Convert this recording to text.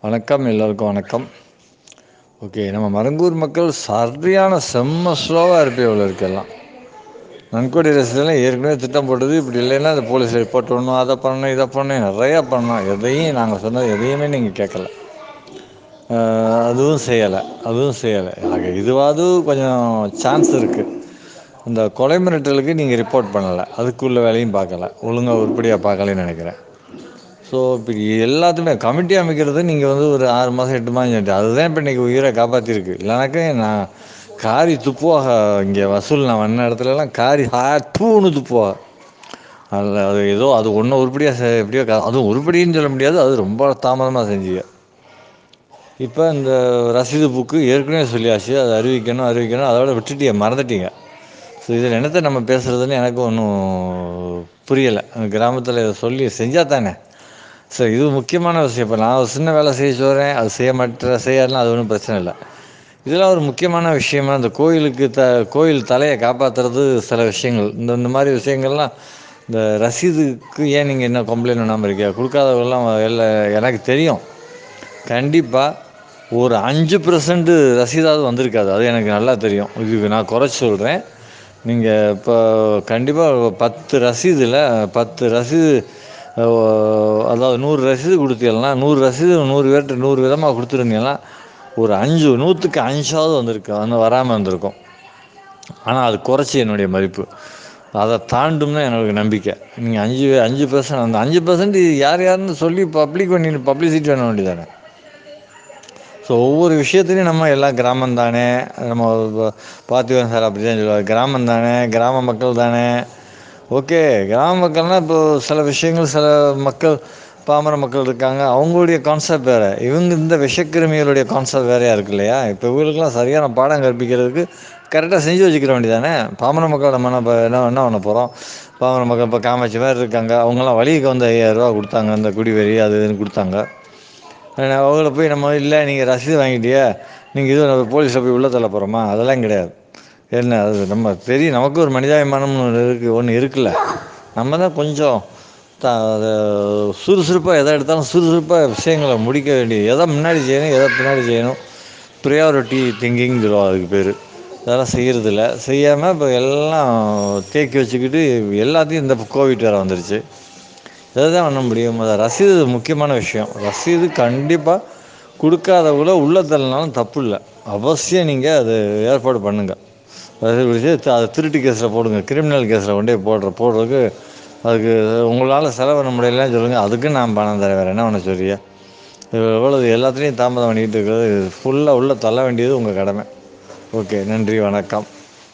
வணக்கம் எல்லோருக்கும் வணக்கம் ஓகே நம்ம மருங்கூர் மக்கள் சரியான செம்ம ஸ்லோவாக இருப்பே இவ்வளோ இருக்கலாம் நன்கொடை ரசீதெல்லாம் ஏற்கனவே திட்டம் போட்டது இப்படி இல்லைன்னா அந்த போலீஸ் ரிப்போர்ட் பண்ணணும் அதை பண்ணணும் இதை பண்ணணும் நிறையா பண்ணோம் எதையும் நாங்கள் சொன்னது எதையுமே நீங்கள் கேட்கல அஹ் அதுவும் செய்யலை அதுவும் செய்யலை எனக்கு இதுவாவது கொஞ்சம் சான்ஸ் இருக்குது இந்த கொலை மிரட்டலுக்கு நீங்கள் ரிப்போர்ட் பண்ணலை அதுக்குள்ள வேலையும் பார்க்கல ஒழுங்காக உருப்படியாக பார்க்கலன்னு நினைக்கிறேன் ஸோ இப்போ எல்லாத்துமே கமிட்டி அமைக்கிறது நீங்கள் வந்து ஒரு ஆறு மாதம் எட்டு மாதம் செஞ்சு அதுதான் இப்போ இன்றைக்கி உயிரை காப்பாற்றிருக்கு இல்லைனாக்கா நான் காரி துப்புவாக இங்கே வசூல் நான் வந்த இடத்துலலாம் காரி ஹாட்டூன்னு துப்புவாக அதில் அது ஏதோ அது ஒன்றும் உருப்படியாக செ எப்படியோ க- அதுவும் உருப்படின்னு சொல்ல முடியாது அது ரொம்ப தாமதமாக செஞ்சீங்க இப்போ இந்த ரசீது புக்கு ஏற்கனவே சொல்லியாச்சு அதை அறிவிக்கணும் அறிவிக்கணும் அதோட விட்டுட்டீங்க மறந்துட்டீங்க ஸோ இதில் என்னத்தை நம்ம பேசுகிறதுன்னு எனக்கு ஒன்றும் புரியலை கிராமத்தில் இதை சொல்லி செஞ்சால் தானே சரி இது முக்கியமான விஷயம் இப்போ நான் ஒரு சின்ன வேலை செய்ய சொல்கிறேன் அது செய்ய மாட்டேன் செய்யலாம் அது ஒன்றும் பிரச்சனை இல்லை இதெல்லாம் ஒரு முக்கியமான விஷயமா இந்த கோயிலுக்கு த கோயில் தலையை காப்பாற்றுறது சில விஷயங்கள் இந்த இந்த மாதிரி விஷயங்கள்லாம் இந்த ரசீதுக்கு ஏன் நீங்கள் என்ன கம்ப்ளைண்ட் பண்ணாமல் இருக்கீங்க கொடுக்காதவங்கெல்லாம் எல்லாம் எனக்கு தெரியும் கண்டிப்பாக ஒரு அஞ்சு பர்சன்ட் ரசீதாவது வந்திருக்காது அது எனக்கு நல்லா தெரியும் இதுக்கு நான் குறைச்சி சொல்கிறேன் நீங்கள் இப்போ கண்டிப்பாக பத்து ரசீதில் பத்து ரசீது அஹ், அதாவது நூறு ரசீது கொடுத்தீங்கன்னா நூறு ரசீது நூறு பேர்கிட்ட நூறு விதமாக கொடுத்துருந்தீங்கன்னா ஒரு அஞ்சு நூற்றுக்கு அஞ்சாவது வந்திருக்கு அது வராமல் வந்திருக்கும் ஆனால் அது குறைச்சி என்னுடைய மதிப்பு அதை தாண்டும்னு எனக்கு நம்பிக்கை நீங்கள் அஞ்சு அஞ்சு பர்சன்ட் அந்த அஞ்சு பர்சன்ட் யார் யாருன்னு சொல்லி பப்ளிக் பண்ணி பப்ளிசிட்டி பண்ண வேண்டியதானே ஸோ ஒவ்வொரு விஷயத்துலையும் நம்ம எல்லாம் கிராமம் தானே நம்ம ப- பார்த்திபன் சார் அப்படி தான் சொல்லுவார் கிராமம் தானே கிராம மக்கள் தானே ஓகே கிராம மக்கள்னால் இப்போ சில விஷயங்கள் சில மக்கள் பாமர மக்கள் இருக்காங்க அவங்களுடைய கான்செப்ட் வேறு இவங்க இந்த விஷக்கிருமிகளுடைய கான்செப்ட் வேறையாக இருக்கு இல்லையா இப்போ இவங்களுக்குலாம் சரியான பாடம் கற்பிக்கிறதுக்கு கரெக்டாக செஞ்சு வச்சுக்கிற வேண்டியதானே பாமர மக்கள் நம்ம என்ன ப- என்ன என்ன பண்ண போகிறோம் பாமர மக்கள் இப்போ காமாட்சி மாதிரி இருக்காங்க அவங்களாம் வழிக்கு வந்து ஐயாயிரரூவா கொடுத்தாங்க அந்த குடிவரி அது இதுன்னு கொடுத்தாங்க ஆனா, அவங்கள போய் நம்ம இல்லை நீங்கள் ரசீது வாங்கிட்டியா நீங்கள் இது நம்ம போலீஸில் போய் உள்ள தள்ள போகிறோமா அதெல்லாம் கிடையாது என்ன அது நம்ம தெரியும் நமக்கு ஒரு மனிதாபிமானம்னு ஒன்று இருக்குது ஒன்று இருக்குல்ல நம்ம தான் கொஞ்சம் த அது சுறுசுறுப்பாக எதை எடுத்தாலும் சுறுசுறுப்பாக விஷயங்களை முடிக்க வேண்டிய எதை முன்னாடி செய்யணும் எதை பின்னாடி செய்யணும் ப்ரியாரிட்டி திங்கிங் சொல்லுவாங்க அதுக்கு பேர் அதெல்லாம் செய்கிறதில்ல செய்யாமல் இப்போ எல்லாம் தேக்கி வச்சுக்கிட்டு எல்லாத்தையும் இந்த கோவிட் வேறு வந்துருச்சு இதை தான் பண்ண முடியும் அது ரசீது முக்கியமான விஷயம் ரசீது கண்டிப்பாக கொடுக்காதவங்கள உள்ள தள்ளனாலும் தப்பு இல்லை அவசியம் நீங்கள் அது ஏற்பாடு பண்ணுங்கள் ரசீது பிடிச்சி த- அதை திருட்டு கேஸில் போடுங்க கிரிமினல் கேஸில் கொண்டு போய் போடுற போடுறதுக்கு அதுக்கு உங்களால் செலவு பண்ண முடியலன்னு சொல்லுங்கள் அதுக்கு நான் பணம் தரேன் வேறு என்ன பண்ண சொல்றியா எவ்வளோ எல்லாத்துலேயும் தாமதம் பண்ணிக்கிட்டு இருக்கிறது ஃபுல்லாக உள்ளே தள்ள வேண்டியது உங்கள் கடமை ஓகே நன்றி வணக்கம்